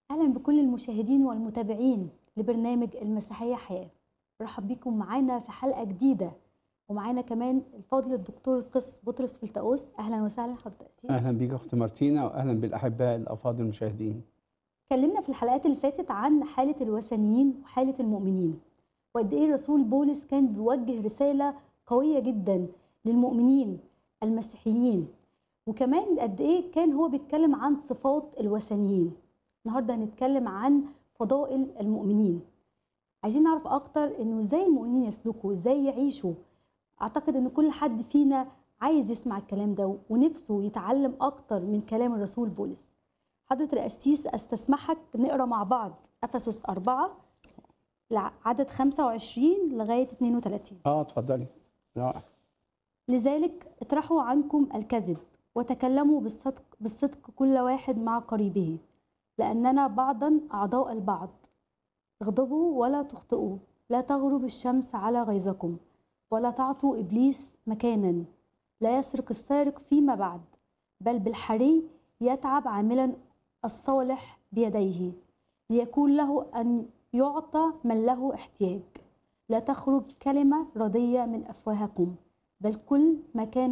أهلا بكل المشاهدين والمتابعين لبرنامج المسيحية حياة برحب بكم معانا في حلقة جديدة ومعانا كمان الفاضل الدكتور القس بطرس فلتقوس أهلا وسهلا حضرتك أسيس اهلا بيك اخت مارتينا واهلا بالاحباء الافاضل المشاهدين اتكلمنا في الحلقات اللي فاتت عن حالة الوثنيين وحالة المؤمنين وقد إيه الرسول بولس كان بيوجه رسالة قوية جدا للمؤمنين المسيحيين وكمان قد إيه كان هو بيتكلم عن صفات الوثنيين النهاردة هنتكلم عن فضائل المؤمنين عايزين نعرف أكتر إنه إزاي المؤمنين يسلكوا إزاي يعيشوا أعتقد إن كل حد فينا عايز يسمع الكلام ده ونفسه يتعلم أكتر من كلام الرسول بولس حضرة القسيس استسمحك نقرا مع بعض افسس 4 عدد 25 لغايه 32 اه اتفضلي لا لذلك اطرحوا عنكم الكذب وتكلموا بالصدق بالصدق كل واحد مع قريبه لاننا بعضا اعضاء البعض اغضبوا ولا تخطئوا لا تغرب الشمس على غيظكم ولا تعطوا ابليس مكانا لا يسرق السارق فيما بعد بل بالحري يتعب عاملا الصالح بيديه ليكون له أن يعطى من له احتياج لا تخرج كلمة ردية من أفواهكم بل كل ما كان